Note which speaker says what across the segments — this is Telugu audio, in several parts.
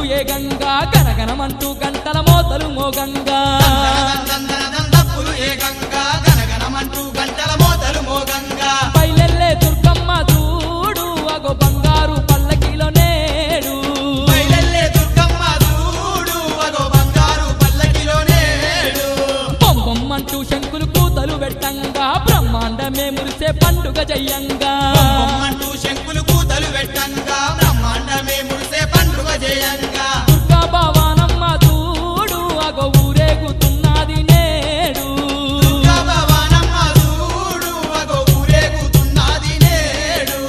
Speaker 1: ఏగంగా గనగనమంటూ గంటల మోతలు మోగంగా
Speaker 2: దండపులు ఏకంగా గనగనమంటూ గంటల మోతలు మోగంగా
Speaker 1: బయలెల్లే దుర్గమ్మ చూడు అగో బంగారు పల్లకిలో నేడు
Speaker 2: బయలెల్లే దుర్గమ్మ చూడు అగో బంగారు పల్లకిలో నేడు
Speaker 1: బొమ్మమంటూ శంకులు కూతలు పెట్టంగా బ్రహ్మాండమే మురిసే పండుగ జయంగా
Speaker 2: బొమ్మంటూ శంకులు కూతలు పెట్టంగా బ్రహ్మాండమే మురిసే పండుగ చేయంగా
Speaker 1: దుర్గా భవానమ్మ చూడు అగో ఊరేగుతున్నది నేడు
Speaker 2: దుర్గా భవానమ్మ చూడు అగో ఊరేగుతున్నది నేడు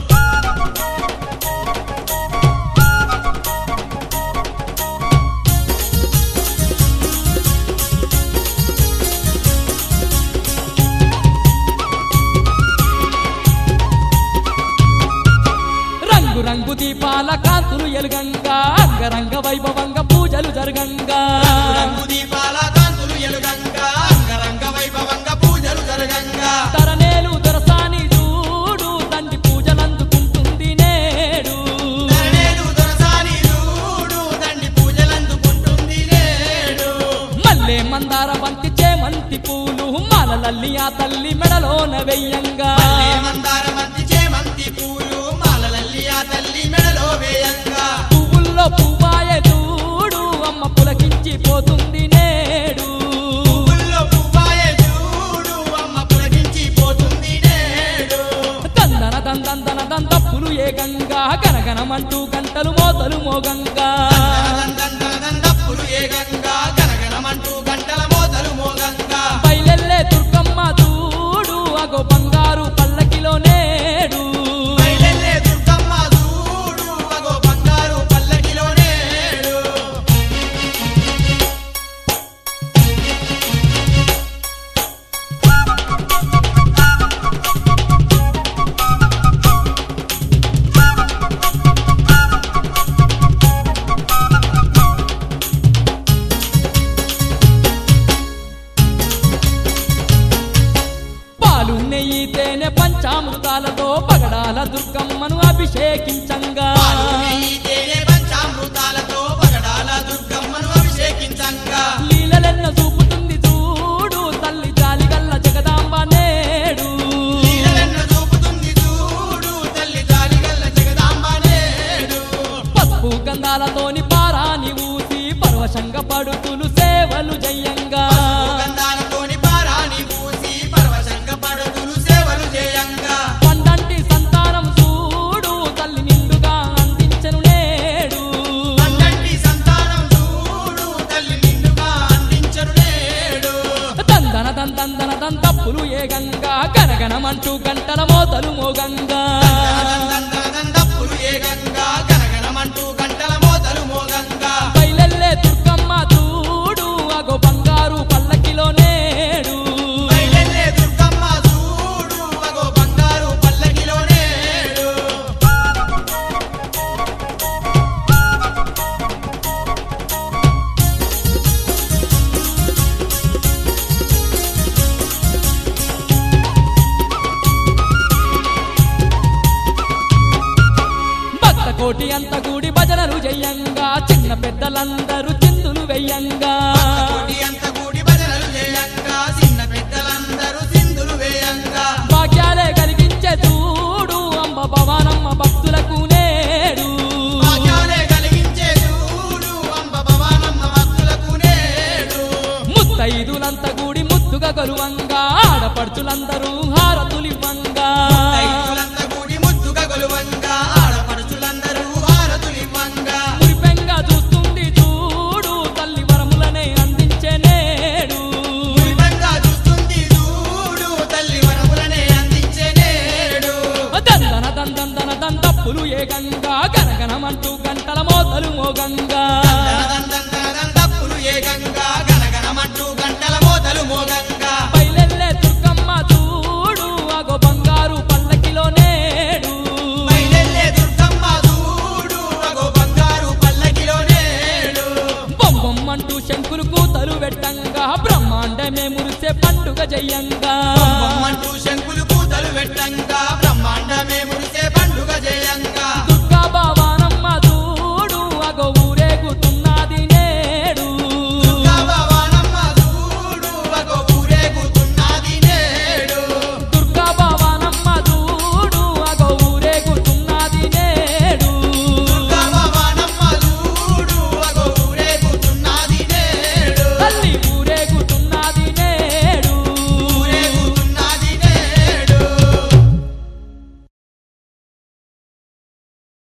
Speaker 1: రంగు రంగు దీపాల కాంతులు ఎలుగంగా అంగరంగ వైభవంగా పూజలు జరగంగా
Speaker 2: రంగు దీపాల కాంతులు ఎలుగంగా అంగరంగ వైభవంగా పూజలు జరగంగా
Speaker 1: తరనేలు దొరసాని చూడు తండ్రి పూజలందుకుంటుంది నేడు
Speaker 2: తరణేలు దొరసాని చూడు తండ్రి పూజలందుకుంటుంది నేడు
Speaker 1: మల్లె మందార బంతి చేమంతి పూలు మాలలల్లి ఆ తల్లి మెడలోన వెయ్యంగా
Speaker 2: మల్లె మందార మంతి చేమంతి పూలు మాలలల్లి ఆ తల్లి మెడలో వేయంగా
Speaker 1: పువ్వుల్లో పువ్వాయ చూడు అమ్మ పులకించి పోతుంది నేడు
Speaker 2: పువ్వుల్లో పువ్వాయ చూడు అమ్మ పులకించి పోతుంది నేడు
Speaker 1: దందన దందన దందప్పులు ఏగంగా గనగనమంటూ గంటలు మోతలు మోగంగా
Speaker 2: దండప్పులు ఏకంగా గనగనమంటూ గంటల మోతలు మోగంగా
Speaker 1: బయలెల్లే దుర్గమ్మ చూడు అగో బంగారు పల్లకిలో నేడు
Speaker 2: బయలెల్లే దుర్గమ్మ చూడు అగో బంగారు పల్లకిలో నేడు
Speaker 1: పాలు నెయ్యి తేనె పంచామృతాలతో పగడాల దుర్గమ్మను అభిషేకించంగా
Speaker 2: పాలు నెయ్యి తేనె పంచామృతాలతో పగడాల దుర్గమ్మను అభిషేకించంగా
Speaker 1: లీలలెన్న చూపుతుంది చూడు తల్లి జాలిగల్ల జగదాంబ నేడు
Speaker 2: లీలలెన్న చూపుతుంది చూడు తల్లి జాలిగల్ల జగదాంబ నేడు
Speaker 1: పసుపు గంధాలతోని పారాని ఊసి పరవశంగా పడుతులు సేవలు జయంగా
Speaker 2: గంధాలతోని పారాని పూసి పరవశంగ పడుతులు సేవలు చేయంగా
Speaker 1: పండంటి సంతానం చూడు తల్లి నిండుగా అందించను నేడు
Speaker 2: పండంటి సంతానం చూడు తల్లి నిండుగా అందించరు నేడు
Speaker 1: దందన దందన దంతప్పులు ఏగంగా గనగనమంటూ గంటల మోతలు మోగంగా
Speaker 2: దండప్పులు ఏకంగా గనగనమంటూ గంటల మోతలు మోగంగా
Speaker 1: బయలెల్లే దుర్గమ్మ చూడు అగో బంగారు పల్లకిలో నేడు
Speaker 2: బయలెల్లే దుర్గమ్మ చూడు అగో బంగారు పల్లకిలో నేడు
Speaker 1: భక్త కోటి అంత కూడి భజనలు జయంగా చిన్న పెద్దలందరూ చిందులు వెయ్యంగా
Speaker 2: కోటి అంత కూడి భజనలు చేయంగా చిన్న పెద్దలందరూ సింధులు వేయంగా
Speaker 1: భాగ్యాలే కలిగించే చూడు అంబ భవానమ్మ భక్తులకు నేడు
Speaker 2: భాగ్యాలే కలిగించే చూడు అంబ భవానమ్మ భక్తులకు నేడు
Speaker 1: ముత్తైదులంత కూడి ముద్దుగా గలువంగా ఆడపడుచులందరూ హారతులివ్వంగా
Speaker 2: రైతులంతా కూడి ముద్దుగా గొలువంగా ఆడపడుచులందరూ హారతులివ్వంగా
Speaker 1: మురిపెంగా చూస్తుంది చూడు తల్లి వరములనే అందించే నేడు
Speaker 2: మురిపెంగా చూస్తుంది చూడు తల్లి వరములనే అందించే నేడు
Speaker 1: దందన దందన దంతప్పులు ఏగంగా గనగనమంటూ గంటల మోతలు మోగంగా
Speaker 2: దండప్పులు ఏకంగా గనగనమంటూ గంటల మోతలు మోగంగా
Speaker 1: బయలెల్లే దుర్గమ్మ చూడు అగో బంగారు పల్లకిలో నేడు
Speaker 2: బయలెల్లే దుర్గమ్మ చూడు అగో బంగారు పల్లకిలో నేడు
Speaker 1: బొమ్మమ్మంటూ శంకులు కూతలు పెట్టంగా బ్రహ్మాండమే మురిసే పండుగ జయంగా
Speaker 2: బొమ్మంటూ శంకు